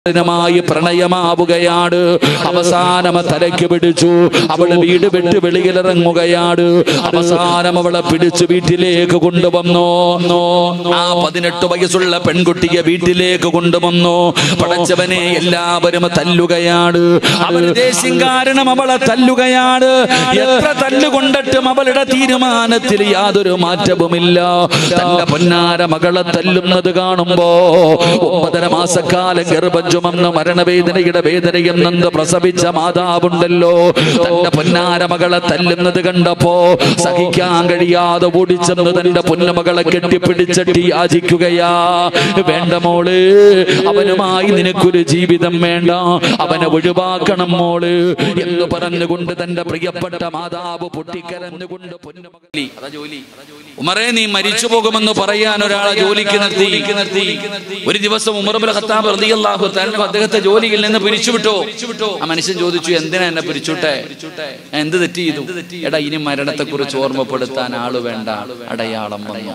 മായി പ്രണയമാവുകയാണ് അവസാനം തലയ്ക്ക് പിടിച്ചു അവള് വീട് വിട്ട് വെളിയിലിറങ്ങുകയാണ് അവസാനം അവളെ പിടിച്ചു വീട്ടിലേക്ക് കൊണ്ടുവന്നു ആ പതിനെട്ട് വയസ്സുള്ള പെൺകുട്ടിയെ വീട്ടിലേക്ക് കൊണ്ടുവന്നു പടച്ചവനെ എല്ലാവരും തല്ലുകയാണ് അവൾ ദേഷ്യം കാരണം അവളെ തല്ലുകയാണ് എത്ര തല്ലുകൊണ്ടിട്ടും അവളുടെ തീരുമാനത്തിൽ യാതൊരു മാറ്റവുമില്ല തന്റെ പൊന്നാര മകളെ തല്ലുന്നത് കാണുമ്പോ ഒമ്പതര മാസക്കാലം ഗർഭം ചുമന്ന മരണവേദനയുടെ വേദനയും നന്ദ് പ്രസവിച്ച മാതാവുണ്ടല്ലോ തന്റെ പൊന്നാര മകളെ തല്ലുന്നത് കണ്ടപ്പോ സഹിക്കാൻ കഴിയാതെ ഓടിച്ചെന്ന് തന്റെ പൊന്നമകളെ കെട്ടിപ്പിടിച്ചിട്ട് യാചിക്കുകയാ വേണ്ട മോള് അവനുമായി നിനക്കൊരു ജീവിതം വേണ്ട അവനെ ഒഴിവാക്കണം മോള് എന്ന് പറഞ്ഞുകൊണ്ട് തന്റെ പ്രിയപ്പെട്ട മാതാവ് പൊട്ടിക്കരഞ്ഞുകൊണ്ട് പൊന്നുമകളി അതാ ജോലി ഉമറേ നീ മരിച്ചു പോകുമെന്ന് പറയാൻ ഒരാളെ ജോലിക്ക് നിർത്തി നിർത്തി ഒരു ദിവസം ഉമർബുൽ ഖത്താബ് റളിയല്ലാഹു തആല അദ്ദേഹത്തെ ജോലിയിൽ നിന്ന് പിരിച്ചുവിട്ടോ ആ മനുഷ്യൻ ചോദിച്ചു എന്തിനാ എന്നെ പിരിച്ചുട്ടെ ഞാൻ എന്ത് തെറ്റ് ചെയ്തു എടാ ഇനി മരണത്തെ കുറിച്ച് ഓർമ്മപ്പെടുത്താൻ ആള് വേണ്ട അടയാളം വന്നു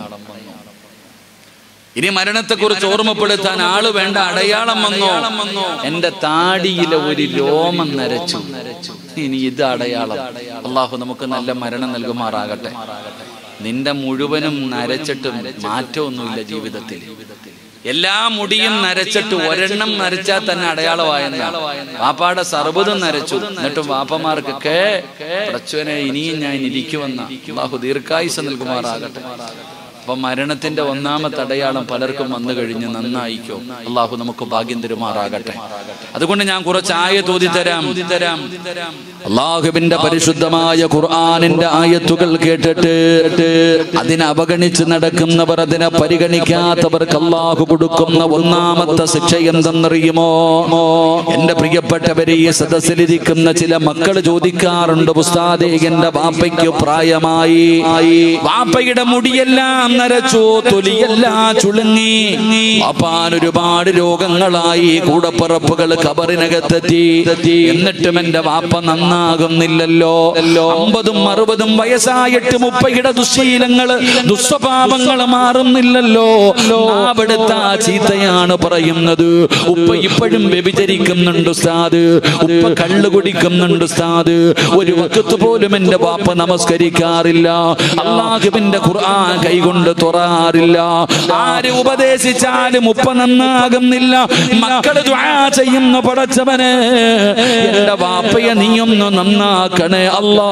ഇനി മരണത്തെക്കുറിച്ച് ഓർമ്മപ്പെടുത്താൻ ആള് വേണ്ട അടയാളം വന്നോ എന്റെ താടിയിലെ ഒരു രോമം നരച്ചു ഇനി ഇത് അടയാളം അള്ളാഹു നമുക്ക് നല്ല മരണം നൽകുമാറാകട്ടെ നിന്റെ മുഴുവനും നരച്ചിട്ടും മാറ്റമൊന്നുമില്ല ജീവിതത്തിൽ എല്ലാ മുടിയും നരച്ചിട്ട് ഒരെണ്ണം നരച്ചാൽ തന്നെ അടയാളമായെന്നാണ് വാപ്പാടെ സർവ്വതും നരച്ചു എന്നിട്ടും വാപ്പമാർക്കൊക്കെ പ്രച്ചുവനെ ഇനിയും ഞാൻ ഇരിക്കുമെന്ന അള്ളാഹു ദീർഘായുസ് നൽകുമാറാകട്ടെ അപ്പൊ മരണത്തിന്റെ ഒന്നാമത്തെ അടയാളം പലർക്കും വന്നു കഴിഞ്ഞ് നന്നായിക്കോ അള്ളാഹു നമുക്ക് ഭാഗ്യം തരുമാറാകട്ടെ അതുകൊണ്ട് ഞാൻ കുറച്ച് ആയ തോതി തരാം തരാം അള്ളാഹുവിന്റെ പരിശുദ്ധമായ ഖുർആാനിന്റെ ആയത്തുകൾ കേട്ടിട്ട് അതിനെ അവഗണിച്ച് നടക്കുന്നവർ അതിനെ പരിഗണിക്കാത്തവർക്ക് അള്ളാഹു കൊടുക്കുന്ന ഒന്നാമത്തെ ശിക്ഷ എന്തെന്നറിയുമോ എന്റെ പ്രിയപ്പെട്ടവരെ ഈ സദസ്സിലിരിക്കുന്ന ചില മക്കൾ ചോദിക്കാറുണ്ട് ഉസ്താദേ എന്റെ വാപ്പയ്ക്ക് പ്രായമായി വാപ്പയുടെ മുടിയെല്ലാം നരച്ചു തൊലിയെല്ലാം ചുളുങ്ങി വാപ്പാൻ ഒരുപാട് രോഗങ്ങളായി കൂടപ്പറപ്പുകൾ കബറിനകത്തെത്തി എന്നിട്ടും എന്റെ വാപ്പ നന്നാകുന്നില്ലല്ലോ അമ്പതും അറുപതും വയസ്സായിട്ട് മുപ്പയുടെ ദുശീലങ്ങള് ദുസ്വഭാവങ്ങൾ മാറുന്നില്ലല്ലോ അവിടുത്തെ ആ ചീത്തയാണ് പറയുന്നത് ഉപ്പ ഇപ്പോഴും വ്യഭിചരിക്കുന്നുണ്ട് ഉസ്താദ് ഉപ്പ കള്ളു കുടിക്കുന്നുണ്ട് ഉസ്താദ് ഒരു വക്കത്ത് പോലും എന്റെ വാപ്പ നമസ്കരിക്കാറില്ല അള്ളാഹുവിന്റെ ഖുർആൻ കൈകൊണ്ട് തുറാറില്ല ആര് ഉപദേശിച്ചാലും ഉപ്പ നന്നാകുന്നില്ല മക്കള് ദ്വാ ചെയ്യുന്ന പടച്ചവന് എന്റെ വാപ്പയെ നീയൊന്ന് നന്നാക്കണേ അല്ലാ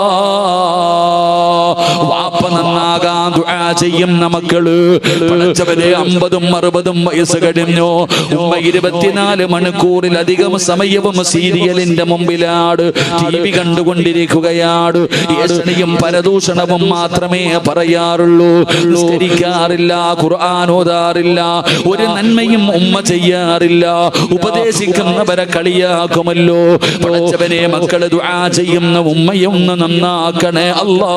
വാപ്പ നന്നാകാൻ ദുആ ചെയ്യുന്ന മക്കള് പടച്ചവനെ അമ്പതും അറുപതും വയസ്സ് കഴിഞ്ഞു ഉമ്മ ഇരുപത്തിനാല് മണിക്കൂറിലധികം സമയവും സീരിയലിന്റെ മുമ്പിലാണ് ടി വി കണ്ടുകൊണ്ടിരിക്കുകയാണ് ഏഷണിയും പരദൂഷണവും മാത്രമേ പറയാറുള്ളൂ നിസ്കരിക്കാറില്ല ഖുർആൻ ഓതാറില്ല ഒരു നന്മയും ഉമ്മ ചെയ്യാറില്ല ഉപദേശിക്കുന്നവരെ കളിയാക്കുമല്ലോ പടച്ചവനെ മക്കള് ദുആ ചെയ്യുന്ന ഉമ്മയൊന്ന് നന്നാക്കണേ അല്ലാ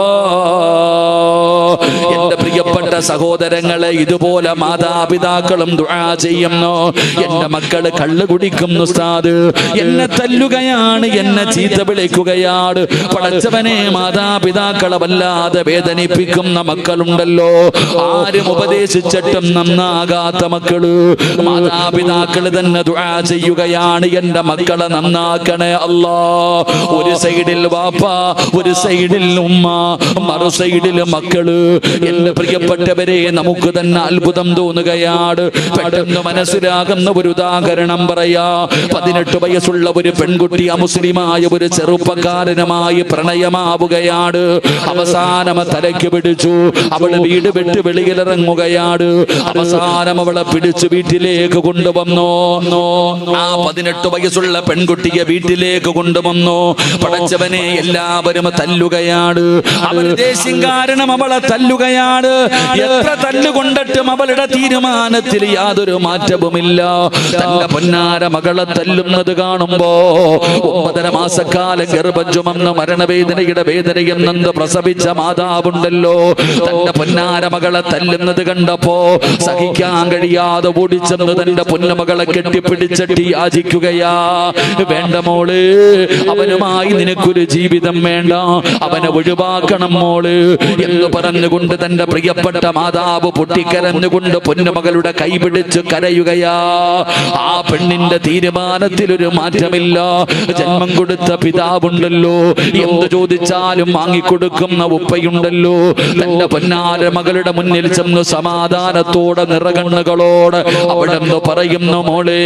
എന്റെ പ്രിയപ്പെട്ട സഹോദരങ്ങളെ ഇതുപോലെ മാതാപിതാക്കളും ദുആ ചെയ്യുന്നു എന്റെ മക്കള് കള്ളു കുടിക്കുന്നു ഉസ്താദ് എന്നെ തല്ലുകയാണ് എന്നെ ചീത്ത വിളിക്കുകയാണ് പടച്ചവനെ മാതാപിതാക്കളെ വല്ലാതെ വേദനിപ്പിക്കുന്ന മക്കളുണ്ടല്ലോ ആരും ഉപദേശിച്ചിട്ടും നന്നാകാത്ത മക്കള് മാതാപിതാക്കള് തന്നെ ദുആ ചെയ്യുകയാണ് എന്റെ മക്കളെ നന്നാക്കണേ അല്ലാ ഒരു സൈഡിൽ വാപ്പ ഒരു സൈഡിൽ ഉമ്മ മറു സൈഡിൽ മക്കള് എന്റെ പ്രിയപ്പെട്ടവരെ നമുക്ക് തന്നെ അത്ഭുതം തോന്നുകയാണ് പെട്ടെന്ന് മനസ്സിലാകുന്ന ഒരു ഉദാഹരണം പറയാ പതിനെട്ട് വയസ്സുള്ള ഒരു പെൺകുട്ടി അമുസ്ലിമായ ഒരു ചെറുപ്പക്കാരനുമായി പ്രണയമാവുകയാണ് അവസാനം തലയ്ക്ക് പിടിച്ചു അവള് വീട് വിട്ട് വെളിയിലിറങ്ങുകയാണ് അവസാനം അവളെ പിടിച്ചു വീട്ടിലേക്ക് കൊണ്ടുവന്നു ആ പതിനെട്ട് വയസ്സുള്ള പെൺകുട്ടിയെ വീട്ടിലേക്ക് കൊണ്ടുവന്നു പടച്ചവനെ എല്ലാവരും തല്ലുകയാണ് അവൾ ദേഷ്യം കാരണം അവളെ തല്ലുകയാണ് എത്ര തല്ലുകൊണ്ടിട്ടും അവളുടെ തീരുമാനത്തിൽ യാതൊരു മാറ്റവുമില്ല തന്റെ പൊന്നാര മകളെ തല്ലുന്നത് കാണുമ്പോ ഒമ്പതര മാസക്കാലം ഗർഭം ചുമന്ന മരണവേദനയുടെ വേദനയും നന്ദ് പ്രസവിച്ച മാതാവുണ്ടല്ലോ തന്റെ പൊന്നാര മകളെ തല്ലുന്നത് കണ്ടപ്പോ സഹിക്കാൻ കഴിയാതെ ഓടിച്ചെന്ന് തന്റെ പൊന്നമകളെ കെട്ടിപ്പിടിച്ചിട്ട് യാചിക്കുകയാ വേണ്ട മോള് അവനുമായി നിനക്കൊരു ജീവിതം വേണ്ട അവനെ ഒഴിവാക്കണം മോള് എന്ന് പറഞ്ഞുകൊണ്ട് തന്റെ പ്രിയപ്പെട്ട പ്രിയപ്പെട്ട മാതാവ് പൊട്ടിക്കരഞ്ഞുകൊണ്ട് പൊന്നുമകളുടെ കൈപിടിച്ച് കരയുകയാ ആ പെണ്ണിന്റെ തീരുമാനത്തിൽ ഒരു മാറ്റമില്ല ജന്മം കൊടുത്ത പിതാവുണ്ടല്ലോ എന്ത് ചോദിച്ചാലും വാങ്ങിക്കൊടുക്കുന്ന ഉപ്പയുണ്ടല്ലോ തന്റെ പൊന്നാര മകളുടെ മുന്നിൽ ചെന്ന് സമാധാനത്തോടെ നിറകണ്ണുകളോട് അവിടെ നിന്ന് പറയുന്നു മോളെ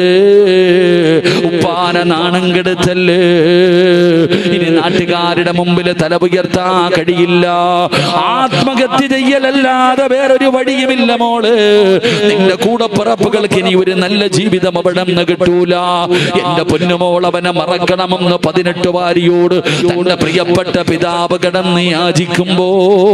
ഉപ്പാന നാണം കെടുത്തല്ലേ ഇനി നാട്ടുകാരുടെ മുമ്പിൽ തല ഉയർത്താൻ കഴിയില്ല ആത്മഹത്യ ചെയ്യലല്ലാതെ വേറൊരു വഴിയുമില്ല മോള് നിന്റെ കൂടപ്പിറപ്പുകൾക്ക് ഇനി ഒരു നല്ല ജീവിതം അവിടെ നിന്ന് കിട്ടൂല എന്റെ പൊന്നുമോൾ അവനെ മറക്കണമെന്ന് പതിനെട്ട് വാരിയോട് തന്റെ പ്രിയപ്പെട്ട പിതാവ് കിടന്ന് യാചിക്കുമ്പോ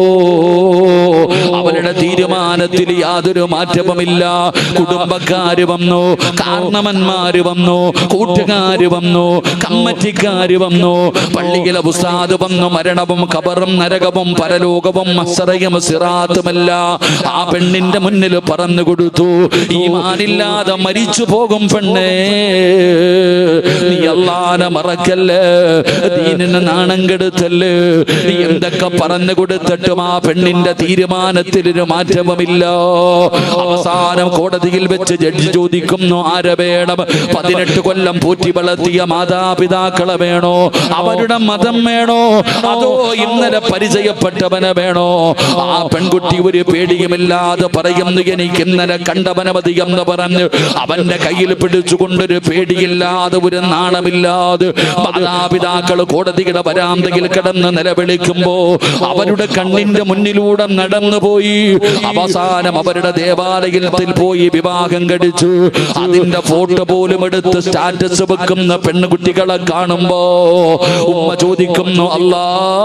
അവരുടെ തീരുമാനത്തിൽ യാതൊരു മാറ്റവുമില്ല കുടുംബക്കാര് വന്നു കാരണവന്മാര് വന്നു കൂട്ടുകാര് വന്നു കമ്മറ്റിക്കാര് വന്നു പള്ളിയിലെ ഉസ്താദ് വന്നു മരണവും കബറും നരകവും പരലോകവും മസറയും സിറാത്തുമല്ല ആ പെണ്ണിന്റെ മുന്നിൽ പറഞ്ഞു കൊടുത്തു ഈമാനില്ലാതെ മരിച്ചു പോകും പെണ്ണേ നീ അല്ലാതെ മറക്കല്ലേ ദീനിന് നാണം കെടുത്തല്ലേ നീ എന്തൊക്കെ പറഞ്ഞു കൊടുത്തിട്ടും ആ പെണ്ണിന്റെ തീരുമാനത്തിൽ ഒരു മാറ്റവുമില്ല അവസാനം കോടതിയിൽ വെച്ച് ജഡ്ജി ചോദിക്കുന്നു ആരെ വേണം പതിനെട്ട് കൊല്ലം പൂറ്റി വളർത്തിയ മാതാപിതാക്കളെ വേണോ അവരുടെ മതം വേണോ അതോ ഇന്നലെ പരിചയപ്പെട്ടവനെ വേണോ ആ പെൺകുട്ടി ഒരു പേടിയുമില്ലാതെ പറയുന്നു എനിക്ക് ഇന്നലെ കണ്ടവനെ മതി എന്ന് പറഞ്ഞു അവന്റെ കയ്യിൽ പിടിച്ചുകൊണ്ടൊരു പേടിയില്ലാതെ ഒരു നാണമില്ലാതെ മാതാപിതാക്കൾ കോടതിയുടെ വരാന്തയിൽ കിടന്ന് നിലവിളിക്കുമ്പോ അവരുടെ കണ്ണിന്റെ മുന്നിലൂടെ നടന്നുപോയി അവസാനം അവരുടെ ദേവാലയത്തിൽ പോയി വിവാഹം കഴിച്ചു അതിന്റെ ഫോട്ടോ പോലും എടുത്ത് സ്റ്റാറ്റസ് വെക്കുന്ന പെണ്ണുകുട്ടികളെ കാണുമ്പോ ഉമ്മ ചോദിക്കുന്നു അല്ലാ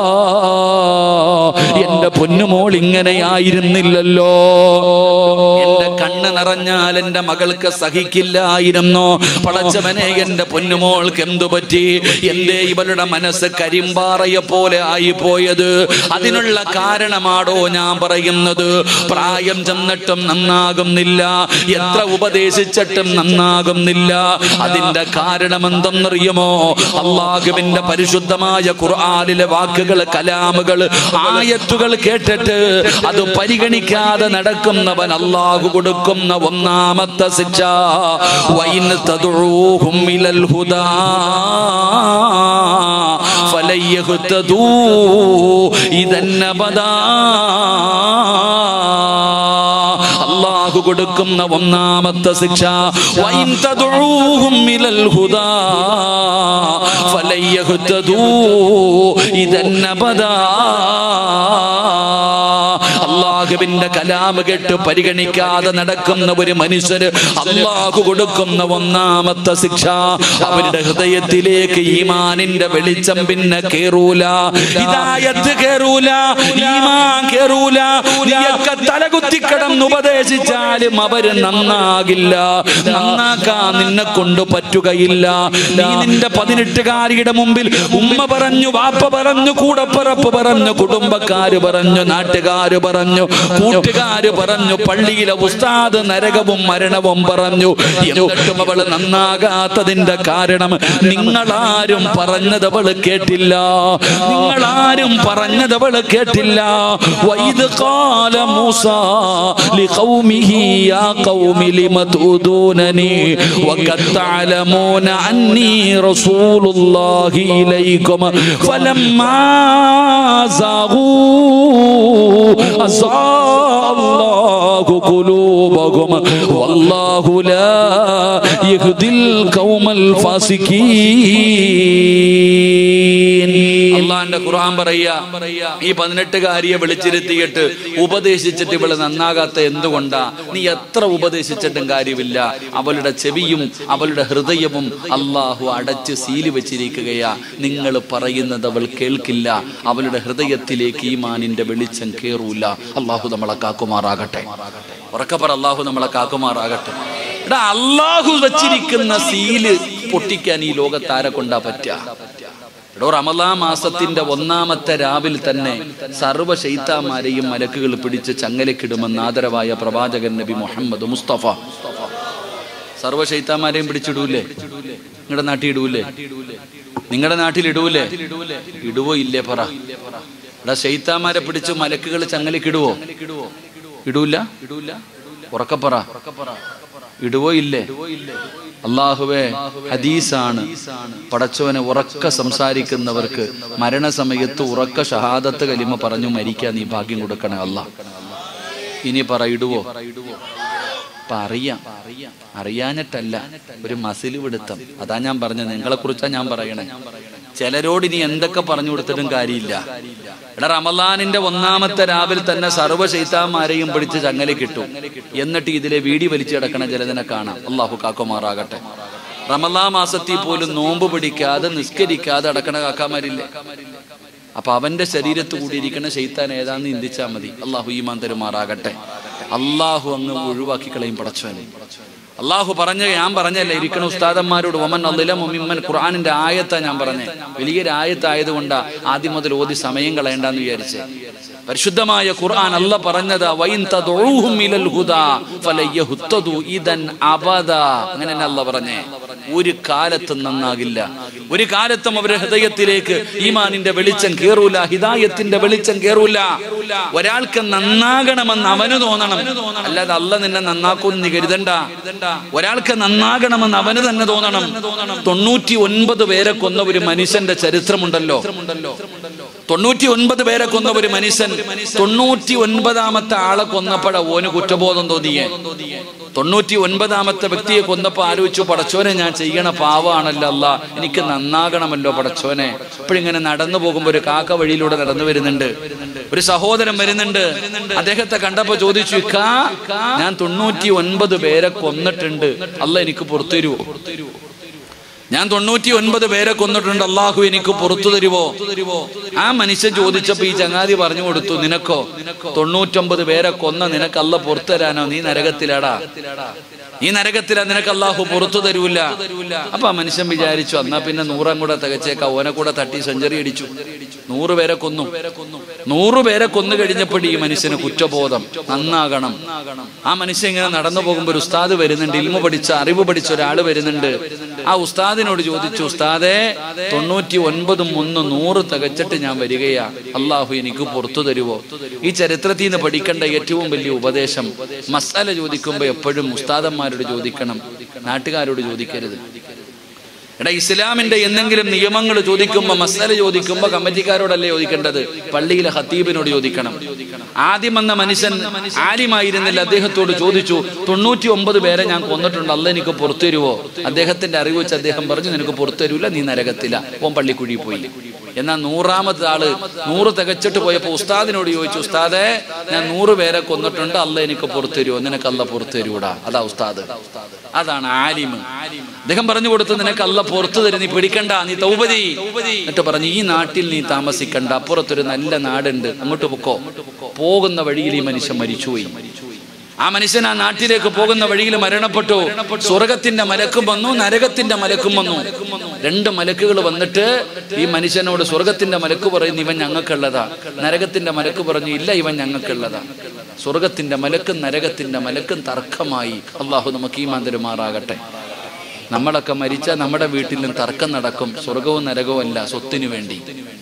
എന്റെ പൊന്നുമോൾ ഇങ്ങനെയായിരുന്നില്ലല്ലോ എന്റെ കണ്ണ് നിറഞ്ഞാൽ എന്റെ മകൾക്ക് സഹിക്കില്ലായിരുന്നു പടച്ചവനെ എന്റെ പൊന്നുമോൾക്ക് എന്തു പറ്റി എന്തേ ഇവളുടെ മനസ്സ് കരിമ്പാറയെ പോലെ ആയിപ്പോയത് അതിനുള്ള കാരണമാടോ ഞാൻ പറയുന്നത് പ്രായം ചെന്നിട്ടും നന്നാകുന്നില്ല എത്ര ഉപദേശിച്ചിട്ടും നന്നാകുന്നില്ല അതിന്റെ കാരണം എന്തെന്നറിയുമോ അള്ളാഹുവിന്റെ പരിശുദ്ധമായ ഖുർആനിലെ വാക്കുകൾ കലാമുകൾ ആയത്തുകൾ കേട്ടിട്ട് അത് പരിഗണിക്കാതെ നടക്കുന്നവൻ അള്ളാഹു കൊടുക്കുന്ന ഒന്നാമത്തെ ശിക്ഷ വൈൻ തദുഊഹും ഇലൽ ഹുദാ ഫലൻ യഹ്തദൂ ഇദന്നബദാ അള്ളാഹു കൊടുക്കുന്ന ഒന്നാമത്തെ ശിക്ഷ വൈൻ തദുഊഹും ഇലൽ ഹുദാ ഫലൻ യഹ്തദൂ ഇദന്നബദാ അള്ളാഹുവിന്റെ കലാമ് കേട്ട് പരിഗണിക്കാതെ നടക്കുന്ന ഒരു മനുഷ്യന് അള്ളാഹു കൊടുക്കുന്ന ഒന്നാമത്തെ ശിക്ഷ അവരുടെ ഹൃദയത്തിലേക്ക് ഈമാനിന്റെ വെളിച്ചം പിന്നെ കേറൂല ഹിദായത്ത് കേറൂല ഈമാൻ കേറൂല നീയൊക്കെ തലകുത്തി കിടന്ന് ഉപദേശിച്ചാലും അവര് നന്നാകില്ല നന്നാക്കാൻ നിന്നെ കൊണ്ട് പറ്റുകയില്ല നീ നിന്റെ പതിനെട്ടുകാരിയുടെ മുമ്പിൽ ഉമ്മ പറഞ്ഞു വാപ്പ പറഞ്ഞു കൂടപ്പിറപ്പ് പറഞ്ഞു കുടുംബക്കാര് പറഞ്ഞു നാട്ടുകാര് പറഞ്ഞു കൂട്ടുകാര് പറഞ്ഞു പള്ളിയിലെ ഉസ്താദ് നരകവും മരണവും പറഞ്ഞു എന്നിട്ടും അവള് നന്നാകാത്തതിന്റെ കാരണം നിങ്ങളാരും പറഞ്ഞത് അവള് കേട്ടില്ല നിങ്ങളാരും പറഞ്ഞത് അവള് കേട്ടില്ല വൈദ് കാല മൂസ لقومه يا قوم لم تؤذونني وقد تعلمون أني رسول الله إليكم فلما زاغوا أزاغ الله قلوبهم والله لا يهدي القوم الفاسقين അള്ളാന്റെ ഖുർആൻ പറയാ ഈ പതിനെട്ടുകാരിയെ വിളിച്ചിരുത്തിയിട്ട് ഉപദേശിച്ചിട്ട് ഇവള് നന്നാകാത്ത എന്തുകൊണ്ടാ നീ എത്ര ഉപദേശിച്ചിട്ടും കാര്യമില്ല അവളുടെ ചെവിയും അവളുടെ ഹൃദയവും അള്ളാഹു അടച്ച് സീല് വെച്ചിരിക്കുകയാ നിങ്ങൾ പറയുന്നത് അവൾ കേൾക്കില്ല അവളുടെ ഹൃദയത്തിലേക്ക് ഈ മാനിന്റെ വെളിച്ചം കേറൂല അള്ളാഹു നമ്മളെ കാക്കുമാറാകട്ടെ ഉറക്കപ്പറ അള്ളാഹു നമ്മളെ കാക്കുമാറാകട്ടെ എടാ അള്ളാഹു വെച്ചിരിക്കുന്ന സീല് പൊട്ടിക്കാൻ ഈ ലോകത്താരെ കൊണ്ടാ പറ്റുക എടോ റമലാ മാസത്തിന്റെ ഒന്നാമത്തെ രാവിൽ തന്നെ സർവ്വ ശൈത്താമാരെയും മലക്കുകൾ പിടിച്ച് ചങ്ങലക്കിടുമെന്ന് ആദരവായ പ്രവാചകൻ നബി മുഹമ്മദ് മുസ്തഫ സർവ്വ ശൈത്താമാരെയും പിടിച്ചിടൂലേ നിങ്ങളുടെ നാട്ടിൽ ഇടൂലേ നിങ്ങളുടെ നാട്ടിൽ ഇടൂലേ ഇടുവോ ഇല്ലേ പറ ഇവിടെ ശൈത്താമാരെ പിടിച്ച് മലക്കുകൾ ചങ്ങലിക്കിടുവോ ഇടൂല ഉറക്കപ്പറ ഇടുവോ ഇല്ലേ അള്ളാഹുവേ ഹദീസാണ് പടച്ചവനെ ഉറക്ക സംസാരിക്കുന്നവർക്ക് മരണസമയത്ത് ഉറക്ക ഷഹാദത്ത് കലിമ പറഞ്ഞു മരിക്കാൻ നീ ഭാഗ്യം കൊടുക്കണേ അല്ലാ ഇനി പറ ഇടുവോ അപ്പൊ അറിയാം അറിയാഞ്ഞിട്ടല്ല ഒരു മസിൽ പിടുത്തം അതാ ഞാൻ പറഞ്ഞത് നിങ്ങളെ കുറിച്ചാ ഞാൻ പറയണേ ചിലരോട് ഇനി എന്തൊക്കെ പറഞ്ഞു കൊടുത്തിട്ടും കാര്യമില്ല എടാ റമലാനിന്റെ ഒന്നാമത്തെ രാവിലെ തന്നെ സർവ്വ ശൈത്താന്മാരെയും പിടിച്ച് ചങ്ങല കിട്ടും എന്നിട്ട് ഇതിലെ വീടി വലിച്ചു കിടക്കണ ജലതിനെ കാണാം അള്ളാഹു കാക്കുമാറാകട്ടെ റമലാ മാസത്തിൽ പോലും നോമ്പ് പിടിക്കാതെ നിസ്കരിക്കാതെ അടക്കണ കാക്കാമാരില്ലേ അപ്പൊ അവന്റെ ശരീരത്ത് കൂടിയിരിക്കുന്ന ശൈത്താൻ ഏതാന്ന് ചിന്തിച്ചാൽ മതി അള്ളാഹു ഈമാൻ തരുമാറാകട്ടെ അള്ളാഹു അങ്ങ് ഒഴിവാക്കി കളയും പടച്ചവനെ അള്ളാഹു പറഞ്ഞ ഞാൻ പറഞ്ഞല്ലേ ഇരിക്കണ ഉസ്താദന്മാരോട് ഒമൻ അല്ലില മുമ്മിമ്മൻ ഖുർആാനിന്റെ ആയത്താ ഞാൻ പറഞ്ഞേ വലിയൊരു ആയത്തായതുകൊണ്ടാ ആദ്യം മുതൽ ഓതി സമയം കളയണ്ടെന്ന് വിചാരിച്ചേ പരിശുദ്ധമായ ഖുർആൻ അല്ല പറഞ്ഞത് വൈൻ തദ്ഉഹും ഇലൽ ഹുദാ ഫലയഹ്തദു ഇദൻ അബദ അങ്ങനെ അല്ല പറഞ്ഞേ ഒരു കാലത്തും നന്നാകില്ല ഒരു കാലത്തും അവരുടെ ഹൃദയത്തിലേക്ക് ഈമാനിന്റെ വെളിച്ചം കേറൂല ഹിദായത്തിന്റെ വെളിച്ചം കേറൂല ഒരാൾക്ക് നന്നാകണമെന്ന് അവന് തോന്നണം അല്ലാതെ അല്ല നിന്നെ നന്നാക്കുമെന്ന് നീ കരുതണ്ട ഒരാൾക്ക് നന്നാകണമെന്ന് അവന് തന്നെ തോന്നണം തൊണ്ണൂറ്റി ഒൻപത് പേരെ കൊന്ന ഒരു മനുഷ്യന്റെ ചരിത്രമുണ്ടല്ലോ തൊണ്ണൂറ്റി ഒൻപത് പേരെ കൊന്ന ഒരു മനുഷ്യൻ തൊണ്ണൂറ്റി ഒൻപതാമത്തെ ആളെ കൊന്നപ്പോഴ ഓന് കുറ്റബോധം തോന്നിയേ തൊണ്ണൂറ്റി ഒൻപതാമത്തെ വ്യക്തിയെ കൊന്നപ്പോ ആലോചിച്ചു പടച്ചോനെ ഞാൻ ചെയ്യണ പാവാണല്ലോ അല്ല എനിക്ക് നന്നാകണമല്ലോ പടച്ചോനെ ഇപ്പോഴിങ്ങനെ നടന്നു പോകുമ്പോ ഒരു കാക്ക വഴിയിലൂടെ നടന്നു വരുന്നുണ്ട് ഒരു സഹോദരൻ വരുന്നുണ്ട് അദ്ദേഹത്തെ കണ്ടപ്പോ ചോദിച്ചു ഇക്കാ ഞാൻ തൊണ്ണൂറ്റി ഒൻപത് പേരെ കൊന്നിട്ടുണ്ട് അല്ല എനിക്ക് പുറത്തു തരുവോ ഞാൻ തൊണ്ണൂറ്റി ഒൻപത് പേരെ കൊന്നിട്ടുണ്ട് അള്ളാഹു എനിക്ക് പുറത്തു തരുവോ ആ മനുഷ്യൻ ചോദിച്ചപ്പോ ഈ ചങ്ങാതി പറഞ്ഞു കൊടുത്തു നിനക്കോ തൊണ്ണൂറ്റൊമ്പത് പേരെ കൊന്ന നിനക്ക് അല്ല പുറത്തു തരാനോ നീ നരകത്തിലാടാ ഈ നരകത്തിലാ നിനക്ക് അള്ളാഹു പുറത്തു തരൂല അപ്പൊ ആ മനുഷ്യൻ വിചാരിച്ചു എന്നാ പിന്നെ നൂറാം കൂടെ തികച്ചേക്ക ഓനെ കൂടെ തട്ടി സെഞ്ചുറി അടിച്ചു നൂറ് പേരെ കൊന്നു നൂറ് പേരെ കൊന്നു കഴിഞ്ഞപ്പോൾ ഈ മനുഷ്യന് കുറ്റബോധം നന്നാകണം ആ മനുഷ്യൻ ഇങ്ങനെ നടന്നു പോകുമ്പോൾ ഒരു ഉസ്താദ് വരുന്നുണ്ട് ഇൽമ പഠിച്ച അറിവ് പഠിച്ച ഒരാൾ വരുന്നുണ്ട് ആ ഉസ്താദിനോട് ചോദിച്ചു ഉസ്താദെ തൊണ്ണൂറ്റി ഒൻപതും ഒന്ന് നൂറ് തികച്ചിട്ട് ഞാൻ വരികയാ അള്ളാഹു എനിക്ക് പുറത്തു തരുവോ ഈ ചരിത്രത്തിൽ നിന്ന് പഠിക്കേണ്ട ഏറ്റവും വലിയ ഉപദേശം മസാല ചോദിക്കുമ്പോൾ എപ്പോഴും ഉസ്താദന്മാരോട് ചോദിക്കണം നാട്ടുകാരോട് ചോദിക്കരുത് എടാ ഇസ്ലാമിന്റെ എന്തെങ്കിലും നിയമങ്ങൾ ചോദിക്കുമ്പോ മസല ചോദിക്കുമ്പോ കമ്മിറ്റിക്കാരോടല്ലേ ചോദിക്കേണ്ടത് പള്ളിയിലെ ഹത്തീബിനോട് ചോദിക്കണം ആദ്യം വന്ന മനുഷ്യൻ ആര്യമായിരുന്നില്ല അദ്ദേഹത്തോട് ചോദിച്ചു തൊണ്ണൂറ്റി ഒമ്പത് പേരെ ഞാൻ കൊന്നിട്ടുണ്ട് അല്ല എനിക്ക് പുറത്തു തരുവോ അദ്ദേഹത്തിന്റെ അറിവ് വെച്ച് അദ്ദേഹം പറഞ്ഞു നിനക്ക് പുറത്തു തരൂല നീ നരകത്തില്ല ഓൻ പള്ളിക്കുഴി പോയി എന്നാൽ നൂറാമത്തെ ആള് നൂറ് തികച്ചിട്ട് പോയപ്പോ ഉസ്താദിനോട് ചോദിച്ചു ഉസ്താദെ ഞാൻ നൂറ് പേരെ കൊന്നിട്ടുണ്ട് അല്ല എനിക്ക് പുറത്തു തരുമോ നിനക്ക് അല്ല പുറത്തു തരൂടാ അതാ ഉസ്താദ് അതാണ് ആലിമ് അദ്ദേഹം പറഞ്ഞു കൊടുത്തു നിനക്ക് അല്ല പുറത്തു തരും നീ പിടിക്കണ്ട നീ തൗപതി എന്നിട്ട് പറഞ്ഞു ഈ നാട്ടിൽ നീ താമസിക്കണ്ട അപ്പുറത്തൊരു നല്ല നാടുണ്ട് അങ്ങോട്ട് പൊക്കോ പോകുന്ന വഴിയിൽ ഈ മനുഷ്യൻ മരിച്ചുപോയി ആ മനുഷ്യൻ ആ നാട്ടിലേക്ക് പോകുന്ന വഴിയിൽ മരണപ്പെട്ടു സ്വർഗത്തിന്റെ മലക്കും വന്നു നരകത്തിന്റെ മലക്കും വന്നു രണ്ട് മലക്കുകൾ വന്നിട്ട് ഈ മനുഷ്യനോട് സ്വർഗത്തിന്റെ മലക്ക് പറയുന്നു ഇവൻ ഞങ്ങൾക്കുള്ളതാ നരകത്തിന്റെ മലക്ക് പറഞ്ഞു ഇല്ല ഇവൻ ഞങ്ങൾക്കുള്ളതാ സ്വർഗത്തിന്റെ മലക്കും നരകത്തിന്റെ മലക്കും തർക്കമായി അള്ളാഹു നമുക്ക് ഈ മാന്തരുമാറാകട്ടെ നമ്മളൊക്കെ മരിച്ചാൽ നമ്മുടെ വീട്ടിലും തർക്കം നടക്കും സ്വർഗവും നരകവും അല്ല സ്വത്തിനു വേണ്ടി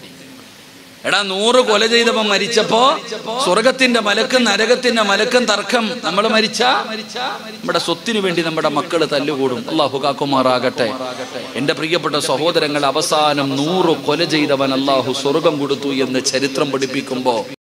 എടാ നൂറ് കൊല ചെയ്തപ്പോ മരിച്ചപ്പോ സ്വർഗത്തിന്റെ മലക്കും നരകത്തിന്റെ മലക്കും തർക്കം നമ്മൾ മരിച്ച നമ്മുടെ സ്വത്തിനു വേണ്ടി നമ്മുടെ മക്കള് തല്ലുകൂടും അള്ളാഹു കാക്കുമാറാകട്ടെ എന്റെ പ്രിയപ്പെട്ട സഹോദരങ്ങൾ അവസാനം നൂറ് കൊല ചെയ്തവൻ അള്ളാഹു സ്വർഗം കൊടുത്തു എന്ന് ചരിത്രം പഠിപ്പിക്കുമ്പോ